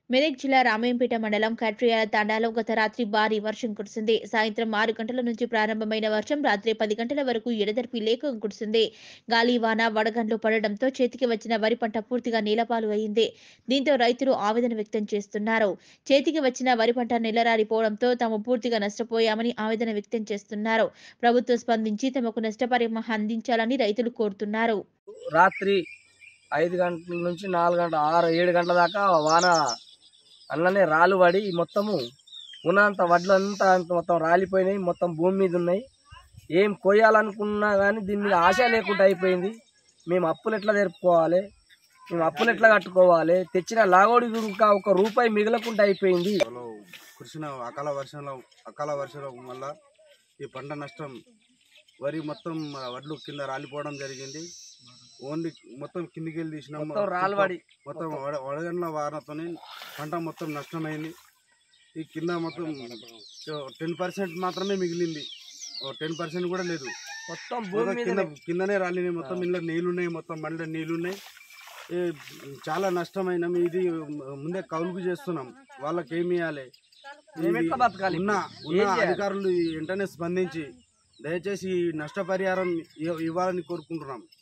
మెదక్ జిల్లా రామయంపేట మండలం కట్రియాల తాండాలో గత రాత్రి భారీ వర్షం కురిసింది సాయంత్రం ఆరు గంటల నుంచి ప్రారంభమైన వర్షం రాత్రి పది గంటల వరకు ఎడతెరిపి లేక కురిసింది గాలి వాన వడగండ్లు పడడంతో చేతికి వచ్చిన వరి పంట పూర్తిగా నీలపాలు అయింది దీంతో రైతులు ఆవేదన వ్యక్తం చేస్తున్నారు చేతికి వచ్చిన వరి పంట నిలరారిపోవడంతో తాము పూర్తిగా నష్టపోయామని ఆవేదన వ్యక్తం చేస్తున్నారు ప్రభుత్వం స్పందించి తమకు నష్టపరిహారం అందించాలని రైతులు కోరుతున్నారు రాత్రి ఐదు గంటల నుంచి నాలుగు గంటల ఆరు ఏడు గంటల దాకా వాన అన్ననే రాళ్ళు పడి మొత్తము ఉన్నంత వడ్లంతా అంత మొత్తం రాలిపోయినాయి మొత్తం భూమి మీద ఉన్నాయి ఏం కొయ్యాలనుకున్నా కానీ దీని మీద ఆశ లేకుండా అయిపోయింది మేము అప్పులు ఎట్లా జరుపుకోవాలి మేము అప్పులు ఎట్లా కట్టుకోవాలి తెచ్చిన లాగోడి ఇంకా ఒక రూపాయి మిగలకుండా అయిపోయింది లో కురిసిన అకాల వర్షంలో అకాల వర్షంలో వల్ల ఈ పంట నష్టం వరి మొత్తం ఆ, వడ్లు కింద రాలిపోవడం జరిగింది ఓన్లీ మొత్తం కిందికి వెళ్ళి తీసినాం మొత్తం రాళ్ళు పడి మొత్తం వడ- వడగండ్ల వానతోని పంట మొత్తం నష్టమైంది ఈ కింద మొత్తం టెన్ పర్సెంట్ మాత్రమే మిగిలింది టెన్ పర్సెంట్ కూడా లేదు మొత్తం భూమి మొత్తం మీద కింద కిందనే రాలినాయి మొత్తం ఇంట్లో నీళ్ళు ఉన్నాయి మొత్తం బండ్ల నీళ్ళు ఉన్నాయి ఏ, చాలా నష్టమైన ఇది ముందే కౌలుకు చేస్తున్నాం వాళ్ళకి ఏమి ఇవ్వాలి మేము ఎట్లా బతకాలి ఉన్న ఇప్పుడు? ఉన్న ఏం చేయాలి? అధికారులు వెంటనే స్పందించి దయచేసి ఈ నష్టపరిహారం ఇవ్వ- ఇవ్వాలని కోరుకుంటున్నాం